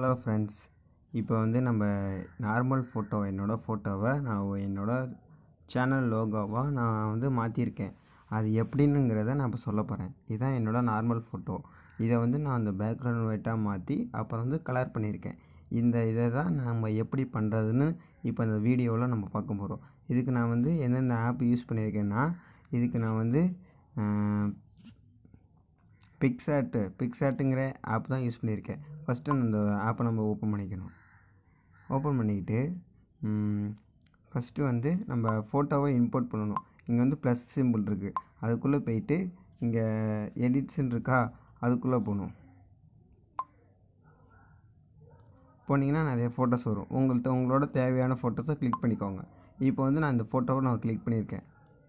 hello friends இப்போ வந்து நம்ம நார்மல் ஃபோட்டோ என்னோடய ஃபோட்டோவை நான் என்னோடய சேனல் லோகோவாக நான் வந்து மாற்றிருக்கேன் அது எப்படின்னுங்கிறத நான் இப்போ சொல்ல போகிறேன் இதுதான் என்னோடய நார்மல் ஃபோட்டோ இதை வந்து நான் அந்த பேக்ரவுண்ட் ஒயிட்டாக மாற்றி அப்புறம் வந்து கலர் பண்ணியிருக்கேன் இந்த இதை தான் நம்ம எப்படி பண்ணுறதுன்னு இப்போ இந்த வீடியோவில் நம்ம பார்க்க போகிறோம் இதுக்கு நான் வந்து எந்தெந்த ஆப் யூஸ் பண்ணியிருக்கேன்னா இதுக்கு நான் வந்து பிக்சாட்டு பிக்சாட்டுங்கிற ஆப் தான் யூஸ் பண்ணியிருக்கேன் ஃபஸ்ட்டு அந்த ஆப்பை நம்ம ஓப்பன் பண்ணிக்கணும் ஓப்பன் பண்ணிக்கிட்டு ஃபஸ்ட்டு வந்து நம்ம ஃபோட்டோவை இம்போர்ட் பண்ணணும் இங்கே வந்து ப்ளஸ் சிம்பிள் இருக்குது அதுக்குள்ளே போயிட்டு இங்கே எடிட்ஸ்ன்னு இருக்கா அதுக்குள்ளே போகணும் போனீங்கன்னா நிறைய ஃபோட்டோஸ் வரும் உங்கள்கிட்ட உங்களோட தேவையான ஃபோட்டோஸை கிளிக் பண்ணிக்கோங்க இப்போ வந்து நான் இந்த ஃபோட்டோவை நான் கிளிக் பண்ணியிருக்கேன்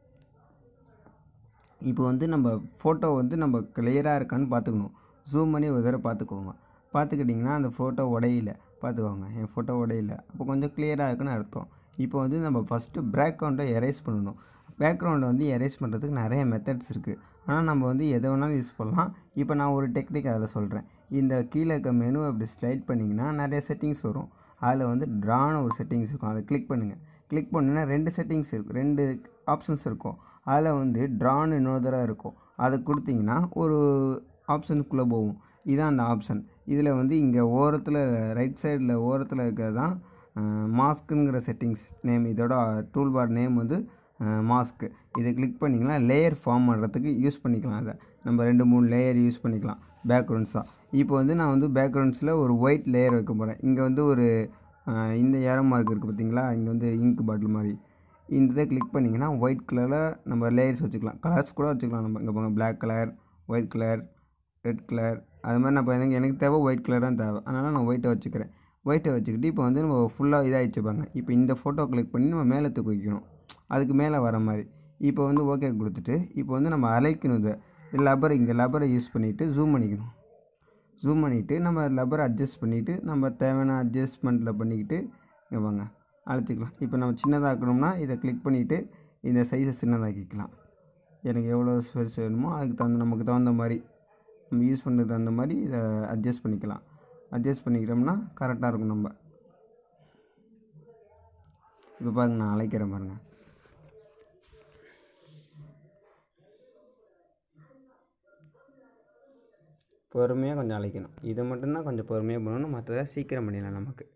இப்போ வந்து நம்ம ஃபோட்டோ வந்து நம்ம கிளியராக இருக்கான்னு பார்த்துக்கணும் ஜூம் பண்ணி ஒரு தடவை பார்த்துக்கோங்க பார்த்துக்கிட்டிங்கன்னா அந்த ஃபோட்டோ உடையில பார்த்துக்கோங்க என் ஃபோட்டோ உடையில அப்போ கொஞ்சம் கிளியராக இருக்குன்னு அர்த்தம் இப்போ வந்து நம்ம ஃபஸ்ட்டு பேக்ரவுண்டை எரேஸ் பண்ணணும் பேக்ரவுண்டை வந்து எரேஸ் பண்ணுறதுக்கு நிறைய மெத்தட்ஸ் இருக்குது ஆனால் நம்ம வந்து எதை வேணாலும் யூஸ் பண்ணலாம் இப்போ நான் ஒரு டெக்னிக் அதில் சொல்கிறேன் இந்த கீழே இருக்க மெனு அப்படி ஸ்லைட் பண்ணிங்கன்னா நிறைய செட்டிங்ஸ் வரும் அதில் வந்து ட்ரான ஒரு செட்டிங்ஸ் இருக்கும் அதை கிளிக் பண்ணுங்கள் கிளிக் பண்ணுன்னா ரெண்டு செட்டிங்ஸ் இருக்கும் ரெண்டு ஆப்ஷன்ஸ் இருக்கும் அதில் வந்து ட்ரான்னு இன்னொரு தடவை இருக்கும் அதை கொடுத்தீங்கன்னா ஒரு ஆப்ஷனுக்குள்ளே போகும் இதுதான் அந்த ஆப்ஷன் இதில் வந்து இங்கே ஓரத்தில் ரைட் சைடில் ஓரத்தில் இருக்கிறது தான் மாஸ்க்குங்கிற செட்டிங்ஸ் நேம் இதோட டூல் பார் நேம் வந்து மாஸ்க்கு இதை கிளிக் பண்ணிங்கன்னா லேயர் ஃபார்ம் பண்ணுறதுக்கு யூஸ் பண்ணிக்கலாம் அதை நம்ம ரெண்டு மூணு லேயர் யூஸ் பண்ணிக்கலாம் பேக்ரவுண்ட்ஸாக இப்போ வந்து நான் வந்து பேக்ரவுண்ட்ஸில் ஒரு ஒயிட் லேயர் வைக்க போகிறேன் இங்கே வந்து ஒரு இந்த ஏரோ மார்க் இருக்குது பார்த்தீங்களா இங்கே வந்து இங்க் பாட்டில் மாதிரி இந்த இதை கிளிக் பண்ணிங்கன்னா ஒயிட் கலரில் நம்ம லேயர்ஸ் வச்சுக்கலாம் கலர்ஸ் கூட வச்சுக்கலாம் நம்ம இங்கே போங்க black colour white colour red colour அது மாதிரி நான் எனக்கு எனக்கு தேவை ஒயிட் கலர் தான் தேவை அதனால் நான் ஒயிட்டை வச்சுக்கிறேன் ஒயிட்டை வச்சுக்கிட்டு இப்போ வந்து நம்ம ஃபுல்லாக இதாகிடுச்சு பாருங்க இப்போ இந்த ஃபோட்டோ கிளிக் பண்ணி நம்ம மேலே தூக்கி வைக்கணும் அதுக்கு மேலே வர மாதிரி இப்போ வந்து ஓகே கொடுத்துட்டு இப்போ வந்து நம்ம அழைக்கணும் இதை லப்பர் இங்கே லப்பரை யூஸ் பண்ணிவிட்டு ஜூம் பண்ணிக்கணும் ஜூம் பண்ணிவிட்டு நம்ம லப்பரை அட்ஜஸ்ட் பண்ணிவிட்டு நம்ம தேவையான அட்ஜஸ்ட்மெண்ட்டில் பண்ணிக்கிட்டு இங்கே வாங்க அழைச்சிக்கலாம் இப்போ நம்ம சின்னதாக்கணும்னா இதை கிளிக் பண்ணிவிட்டு இந்த சைஸை சின்னதாக்கிக்கலாம் எனக்கு எவ்வளோ பெருசு வேணுமோ அதுக்கு தகுந்த நமக்கு தகுந்த மாதிரி நம்ம யூஸ் பண்ணுறதுக்கு தகுந்த மாதிரி இதை அட்ஜஸ்ட் பண்ணிக்கலாம் அட்ஜஸ்ட் பண்ணிக்கிட்டோம்னா கரெக்டாக இருக்கும் நம்ம இப்போ பாருங்க நான் அழைக்கிறேன் பாருங்கள் பொறுமையாக கொஞ்சம் அழைக்கணும் இதை மட்டும்தான் கொஞ்சம் பொறுமையாக பண்ணணும் மற்றதை சீக்கிரம் பண்ணிடலாம் நமக்கு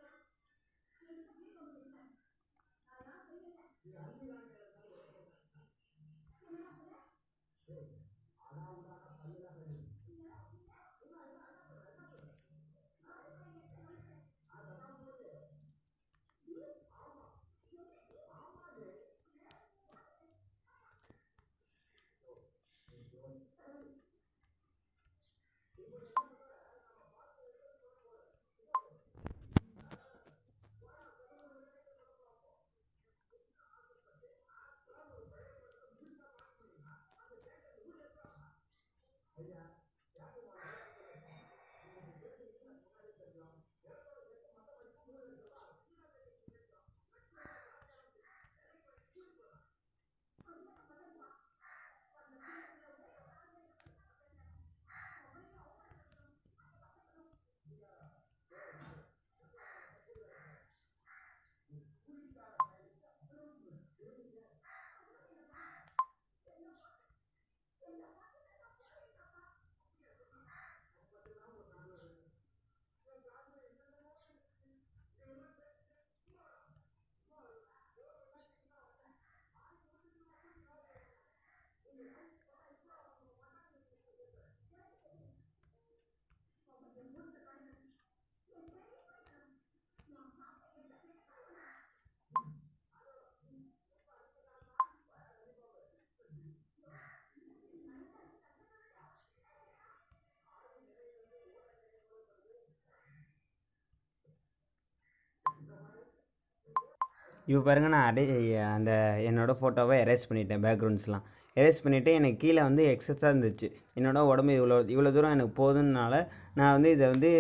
இப்போ பாருங்கள் நான் அடே அந்த என்னோடய ஃபோட்டோவை எரேஸ் பண்ணிட்டேன் பேக்ரவுண்ட்ஸ்லாம் எரேஸ் பண்ணிவிட்டு எனக்கு கீழே வந்து எக்ஸஸாக இருந்துச்சு என்னோடய உடம்பு இவ்வளோ இவ்வளோ தூரம் எனக்கு போதுனால நான் வந்து இதை வந்து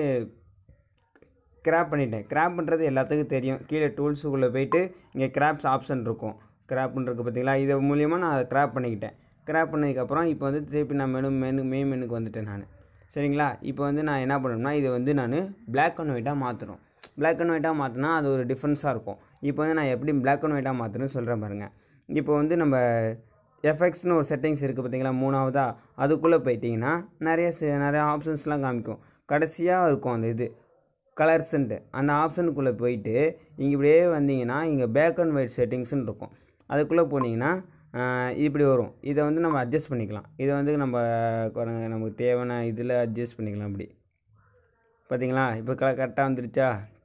கிராப் பண்ணிட்டேன் கிராப் பண்ணுறது எல்லாத்துக்கும் தெரியும் கீழே டூல்ஸுக்குள்ளே போயிட்டு இங்கே கிராப்ஸ் ஆப்ஷன் இருக்கும் கிராப்ன்றது பார்த்தீங்களா இது மூலியமாக நான் அதை கிராப் பண்ணிக்கிட்டேன் கிராப் பண்ணதுக்கப்புறம் இப்போ வந்து திருப்பி நான் மெனு மெனு மெயின் மெனுக்கு வந்துட்டேன் நான் சரிங்களா இப்போ வந்து நான் என்ன பண்ணணும்னா இதை வந்து நான் Black அண்ட் ஒயிட்டாக மாற்றணும் Black அண்ட் ஒயிட்டாக மாற்றினா அது ஒரு டிஃப்ரென்ஸாக இருக்கும் இப்போ வந்து நான் எப்படி Black அண்ட் ஒயிட்டாக மாற்றணும்னு சொல்கிறேன் பாருங்கள் இப்போ வந்து நம்ம எஃபெக்ட்ஸ்னு ஒரு செட்டிங்ஸ் இருக்குது பார்த்தீங்களா மூணாவதா அதுக்குள்ளே போயிட்டிங்கன்னா நிறைய se- நிறைய ஆப்ஷன்ஸ்லாம் காமிக்கும் கடைசியாக இருக்கும் அந்த இது கலர்ஸுன்ட்டு அந்த ஆப்ஷனுக்குள்ளே போயிட்டு இங்கே இப்படியே வந்தீங்கன்னா இங்கே பேக் அண்ட் ஒயிட் செட்டிங்ஸ்னு இருக்கும் அதுக்குள்ளே போனீங்கன்னா ஆஹ், இப்படி வரும் இதை வந்து நம்ம அட்ஜஸ்ட் பண்ணிக்கலாம் இதை வந்து நம்ம பாருங்க, நமக்கு தேவையான இதில் அட்ஜஸ்ட் பண்ணிக்கலாம் இப்படி பார்த்தீங்களா இப்போ க கரெக்டாக வந்துருச்சா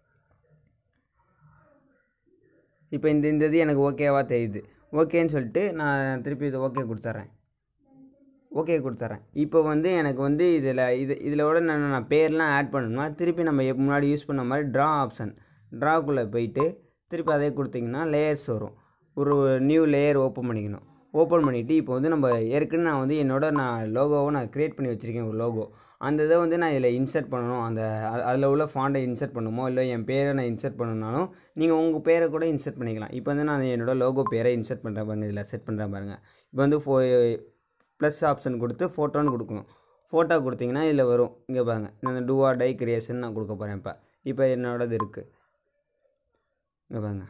இப்போ இந்த இந்த இது எனக்கு ஓகேவா தெரியுது ஓகேன்னு சொல்லிட்டு நான் திருப்பி இது ஓகே கொடுத்துட்றேன் ஓகே கொடுத்துட்றேன் இப்போ வந்து எனக்கு வந்து இதில் இது இதிலோட நான் நான் பேர்லாம் ஆட் பண்ணணும்னா திருப்பி நம்ம எப்ப முன்னாடி யூஸ் பண்ண மாதிரி ட்ரா ஆப்ஷன் ட்ராக்குள்ளே போயிட்டு திருப்பி அதே கொடுத்தீங்கன்னா லேயர்ஸ் வரும் ஒரு நியூ லேயர் ஓப்பன் பண்ணிக்கணும் ஓப்பன் பண்ணிவிட்டு இப்போ வந்து நம்ம ஏற்கனவே நான் வந்து என்னோட நான் லோகோவை நான் க்ரியேட் பண்ணி வச்சுருக்கேன் ஒரு லோகோ அந்த இதை வந்து நான் இதில் இன்சர்ட் பண்ணணும் அந்த அதில் உள்ள ஃபாண்டை இன்சர்ட் பண்ணணுமோ இல்லை என் பேரை நான் இன்சர்ட் பண்ணணும்னாலும் நீங்கள் உங்கள் பேரை கூட இன்சர்ட் பண்ணிக்கலாம் இப்போ வந்து நான் என்னோட லோகோ பேரை இன்சர்ட் பண்ணுறேன் பாருங்க இதில் செட் பண்ணுறேன் பாருங்கள் இப்போ வந்து ஃபோ ப்ளஸ் ஆப்ஷன் கொடுத்து ஃபோட்டோன்னு கொடுக்கணும் ஃபோட்டோ கொடுத்தீங்கன்னா இதில் வரும் இங்கே பாருங்க நான் டூ ஆர் டை கிரியேஷன் நான் கொடுக்க போகிறேன் இப்போ இப்போ என்னோடது இருக்குது இங்கே பாருங்க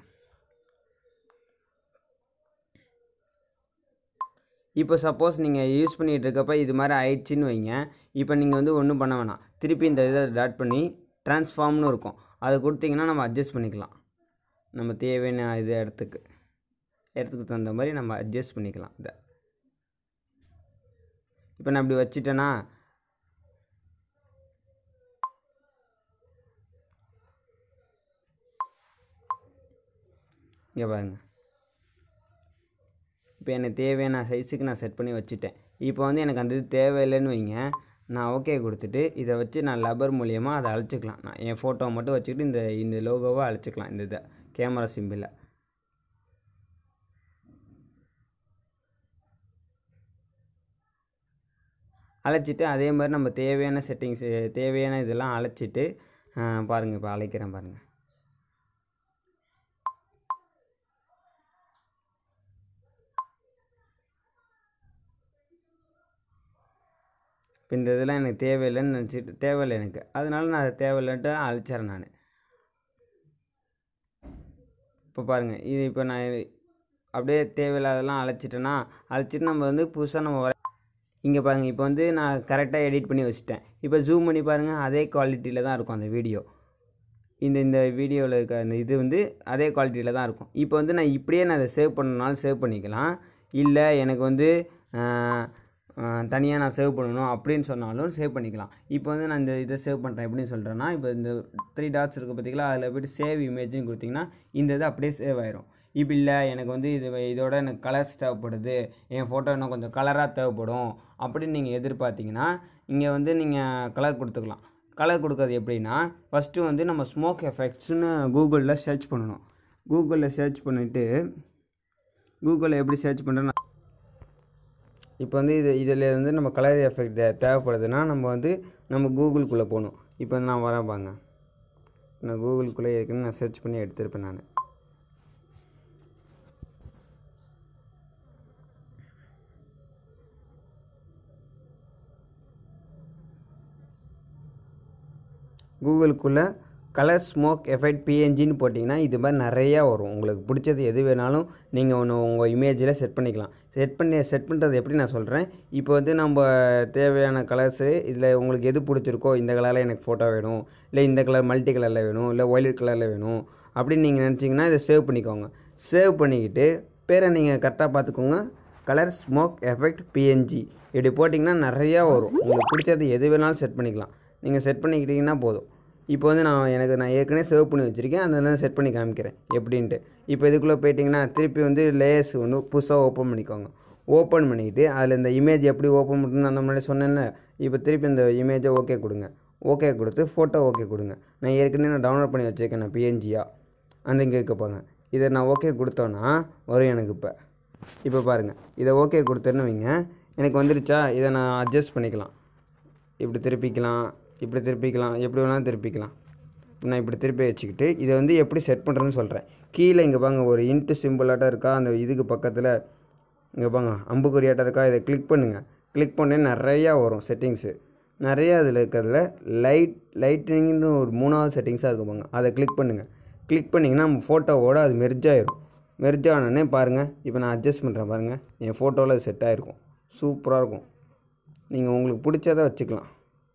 இப்போ சப்போஸ் நீங்கள் யூஸ் பண்ணிகிட்டு இருக்கப்ப இது மாதிரி ஆயிடுச்சின்னு வைங்க இப்போ நீங்கள் வந்து ஒன்றும் பண்ண வேணாம் திருப்பி இந்த இதை டாட் பண்ணி ட்ரான்ஸ்ஃபார்ம்னு இருக்கும் அதை கொடுத்தீங்கன்னா நம்ம அட்ஜஸ்ட் பண்ணிக்கலாம் நம்ம தேவையான இது இடத்துக்கு இடத்துக்கு தகுந்த மாதிரி நம்ம அட்ஜஸ்ட் பண்ணிக்கலாம் இதை இப்போ நான் இப்படி வச்சிட்டேன்னா இங்கே பாருங்க இப்போ எனக்கு தேவையான சைஸுக்கு நான் செட் பண்ணி வச்சுட்டேன் இப்போ வந்து எனக்கு அந்த இது தேவையில்லைன்னு வைங்க நான் ஓகே கொடுத்துட்டு இதை வச்சு நான் லப்பர் மூலியமாக அதை அழைச்சிக்கலாம் நான் என் ஃபோட்டோ மட்டும் வச்சுக்கிட்டு இந்த இந்த லோகோவை அழைச்சிக்கலாம் இந்த இதை கேமரா சிம்பிளை அழைச்சிட்டு அதே மாதிரி நம்ம தேவையான செட்டிங்ஸ் தேவையான இதெல்லாம் அழைச்சிட்டு பாருங்கள் இப்போ அழைக்கிறேன் பாருங்கள் இப்போ இந்த இதெல்லாம் எனக்கு தேவையில்லைன்னு நினச்சிட்டு தேவையில்லை எனக்கு அதனால நான் அதை தேவையில்லைன்ட்டு அழைச்சிட்றேன் நான் இப்போ பாருங்கள் இது இப்போ நான் இது- அப்படியே தேவையில்லாதெல்லாம் அழைச்சிட்டேன்னா அழைச்சிட்டு நம்ம வந்து புதுசாக நம்ம வர இங்கே பாருங்கள் இப்போ வந்து நான் கரெக்டாக எடிட் பண்ணி வச்சுட்டேன் இப்போ ஜூம் பண்ணி பாருங்கள் அதே குவாலிட்டியில் தான் இருக்கும் அந்த வீடியோ இந்த இந்த வீடியோவில் இருக்க அந்த இது வந்து அதே குவாலிட்டியில் தான் இருக்கும் இப்போ வந்து நான் இப்படியே நான் அதை சேவ் பண்ணனாலும் சேவ் பண்ணிக்கலாம் இல்லை எனக்கு வந்து தனியாக நான் சேவ் பண்ணணும் அப்படின்னு சொன்னாலும் சேவ் பண்ணிக்கலாம் இப்போ வந்து நான் இந்த இதை சேவ் பண்ணுறேன் எப்படின்னு சொல்கிறேன்னா இப்போ இந்த த்ரீ டாட்ஸ் இருக்குது பார்த்தீங்களா அதில் போய்ட்டு சேவ் இமேஜ்னு கொடுத்தீங்கன்னா இந்த இது அப்படியே சேவ் ஆயிரும் இப்போ இல்லை எனக்கு வந்து இது இதோட எனக்கு கலர்ஸ் தேவைப்படுது என் ஃபோட்டோ இன்னும் கொஞ்சம் கலராக தேவைப்படும் அப்படின்னு நீங்கள் எதிர்பார்த்தீங்கன்னா இங்கே வந்து நீங்கள் கலர் கொடுத்துக்கலாம் கலர் கொடுக்கறது எப்படின்னா ஃபஸ்ட்டு வந்து நம்ம ஸ்மோக் எஃபெக்ட்ஸ்னு கூகுளில் சர்ச் பண்ணணும் கூகுளில் சர்ச் பண்ணிவிட்டு கூகுளில் எப்படி சர்ச் பண்ணுறேன்னா இப்போ வந்து இது இதில் வந்து நம்ம கலர் எஃபெக்ட் தேவைப்படுதுன்னா நம்ம வந்து நம்ம கூகுளுக்குள்ளே போகணும் இப்போ வந்து நான் வரேன் பாங்க நான் கூகுளுக்குள்ளே இருக்குன்னு நான் சர்ச் பண்ணி எடுத்திருப்பேன் நான் கூகுளுக்குள்ளே கலர் ஸ்மோக் எஃபெக்ட் பிஎன்ஜின்னு போட்டிங்கன்னா இது மாதிரி நிறையா வரும் உங்களுக்கு பிடிச்சது எது வேணாலும் நீங்கள் ஒன்று உங்கள் இமேஜில் செட் பண்ணிக்கலாம் செட் பண்ணி செட் பண்ணுறது எப்படி நான் சொல்கிறேன் இப்போ வந்து நம்ம தேவையான கலர்ஸு இதில் உங்களுக்கு எது பிடிச்சிருக்கோ இந்த கலரில் எனக்கு ஃபோட்டோ வேணும் இல்லை இந்த கலர் மல்டி கலரில் வேணும் இல்லை ஒயிலட் கலரில் வேணும் அப்படின்னு நீங்கள் நினச்சிங்கன்னா இதை சேவ் பண்ணிக்கோங்க சேவ் பண்ணிக்கிட்டு பேரை நீங்கள் கரெக்டாக பார்த்துக்கோங்க கலர் ஸ்மோக் எஃபெக்ட் பிஎன்ஜி இப்படி போட்டிங்கன்னா நிறையா வரும் உங்களுக்கு பிடிச்சது எது வேணாலும் செட் பண்ணிக்கலாம் நீங்கள் செட் பண்ணிக்கிட்டிங்கன்னா போதும் இப்போ வந்து நான் எனக்கு நான் ஏற்கனவே சேவ் பண்ணி வச்சுருக்கேன் அந்த செட் பண்ணி காமிக்கிறேன் எப்படின்ட்டு இப்போ இதுக்குள்ளே போயிட்டிங்கன்னா திருப்பி வந்து லேயர்ஸ் ஒன்று புதுசாக ஓப்பன் பண்ணிக்கோங்க ஓப்பன் பண்ணிக்கிட்டு அதில் இந்த இமேஜ் எப்படி ஓப்பன் பண்ணுறது அந்த முன்னாடி சொன்னேன்ல இப்போ திருப்பி இந்த இமேஜை ஓகே கொடுங்க ஓகே கொடுத்து ஃபோட்டோ ஓகே கொடுங்க நான் ஏற்கனவே நான் டவுன்லோட் பண்ணி வச்சுருக்கேன் நான் பிஎன்ஜியாக அந்த இங்கே இருக்க இதை நான் ஓகே கொடுத்தோன்னா வரும் எனக்கு இப்போ இப்போ பாருங்கள் இதை ஓகே கொடுத்தேன்னு வைங்க எனக்கு வந்துருச்சா இதை நான் அட்ஜஸ்ட் பண்ணிக்கலாம் இப்படி திருப்பிக்கலாம் இப்படி திருப்பிக்கலாம் எப்படி வேணாலும் திருப்பிக்கலாம் நான் இப்படி திருப்பி வச்சுக்கிட்டு இதை வந்து எப்படி செட் பண்ணுறதுன்னு சொல்கிறேன் கீழே இங்கே பாங்க ஒரு இன்ட்டு சிம்பிளாட்டம் இருக்கா அந்த இதுக்கு பக்கத்தில் இங்கே பாங்க அம்புக்குறியாட்டம் இருக்கா இதை கிளிக் பண்ணுங்கள் கிளிக் பண்ணி நிறையா வரும் செட்டிங்ஸு நிறைய அதில் இருக்கிறதுல லைட் லைட்டிங்னு ஒரு மூணாவது செட்டிங்ஸாக இருக்கும் பாருங்க அதை கிளிக் பண்ணுங்கள் கிளிக் பண்ணிங்கன்னா நம்ம ஃபோட்டோவோட அது மெர்ஜ் ஆயிரும் மெர்ஜ் ஆனோடனே பாருங்கள் இப்போ நான் அட்ஜஸ்ட் பண்ணுறேன் பாருங்கள் என் ஃபோட்டோவில் அது செட் ஆகிருக்கும் சூப்பராக இருக்கும் நீங்கள் உங்களுக்கு பிடிச்சதை வச்சுக்கலாம்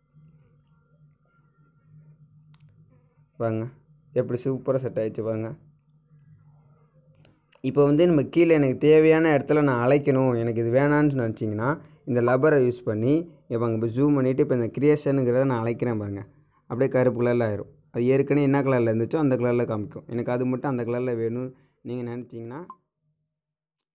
பாருங்க எப்படி சூப்பராக செட் ஆயிடுச்சு பாருங்கள் இப்போ வந்து நம்ம கீழே எனக்கு தேவையான இடத்துல நான் அழைக்கணும் எனக்கு இது வேணான்னு நினச்சிங்கன்னா இந்த லப்பரை யூஸ் பண்ணி இப்போ அங்கே இப்போ ஜூம் பண்ணிவிட்டு இப்போ இந்த கிரியேஷனுங்கிறத நான் அழைக்கிறேன் பாருங்கள் அப்படியே கருப்பு கலரில் ஆயிரும் அது ஏற்கனவே என்ன கலரில் இருந்துச்சோ அந்த கலரில் காமிக்கும் எனக்கு அது மட்டும் அந்த கலரில் வேணும் நீங்கள் நினச்சிங்கன்னா